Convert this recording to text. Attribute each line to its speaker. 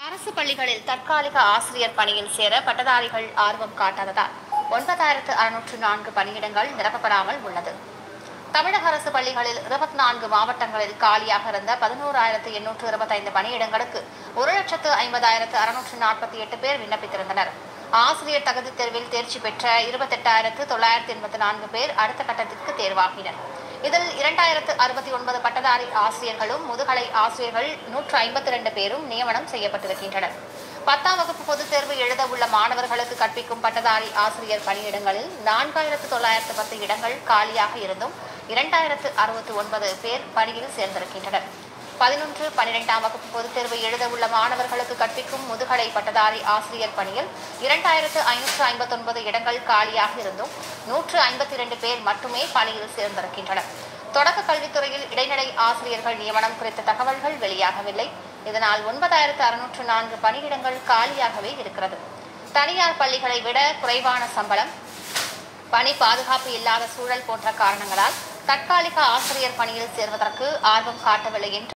Speaker 1: அரசு பள்ளிகளில் தற்காலிக ஆசிரியர் பணியில் சேர பட்டதாரிகள் ஆர்வம் காட்டாததால் ஒன்பதாயிரத்து அறுநூற்று நான்கு பணியிடங்கள் நிரப்பப்படாமல் உள்ளது தமிழக அரசு பள்ளிகளில் இருபத்தி நான்கு மாவட்டங்களில் காலியாக இருந்த பதினோராயிரத்து எண்ணூற்று இருபத்தைந்து பணியிடங்களுக்கு ஒரு லட்சத்து ஐம்பதாயிரத்து அறுநூற்று நாற்பத்தி எட்டு பேர் விண்ணப்பித்திருந்தனர் ஆசிரியர் தகுதித் தேர்வில் தேர்ச்சி பெற்ற இருபத்தெட்டாயிரத்து தொள்ளாயிரத்து எண்பத்தி நான்கு பேர் அடுத்த கட்டத்திற்கு தேர்வாகினர் இதில் இரண்டாயிரத்து அறுபத்தி ஒன்பது பட்டதாரி ஆசிரியர்களும் முதுகலை ஆசிரியர்கள் நூற்று ஐம்பத்தி ரெண்டு பேரும் நியமனம் செய்யப்பட்டிருக்கின்றனர் பத்தாம் வகுப்பு பொதுத் தேர்வு எழுத உள்ள மாணவர்களுக்கு கற்பிக்கும் பட்டதாரி ஆசிரியர் பணியிடங்களில் நான்காயிரத்து தொள்ளாயிரத்து பத்து இடங்கள் காலியாக இருந்தும் இரண்டாயிரத்து அறுபத்தி ஒன்பது பேர் பணியில் சேர்ந்திருக்கின்றனர் பதினொன்று பனிரெண்டாம் வகுப்பு பொதுத் தேர்வு எழுத உள்ள மாணவர்களுக்கு கற்பிக்கும் முதுகலை பட்டதாரி ஆசிரியர் பணியில் இரண்டாயிரத்து ஐநூற்று ஐம்பத்தொன்பது இடங்கள் காலியாக இருந்தும் நூற்று ஐம்பத்தி இரண்டு பேர் மட்டுமே பணியில் சேர்ந்திருக்கின்றனர் தொடக்க கல்வித்துறையில் இடைநிலை ஆசிரியர்கள் நியமனம் குறித்த தகவல்கள் வெளியாகவில்லை இதனால் ஒன்பதாயிரத்து அறுநூற்று நான்கு பணியிடங்கள் காலியாகவே இருக்கிறது தனியார் பள்ளிகளை விட குறைவான சம்பளம் பணி பாதுகாப்பு இல்லாத சூழல் போன்ற காரணங்களால் தற்காலிக ஆசிரியர் பணியில் சேர்வதற்கு ஆர்வம் காட்டவில்லை என்று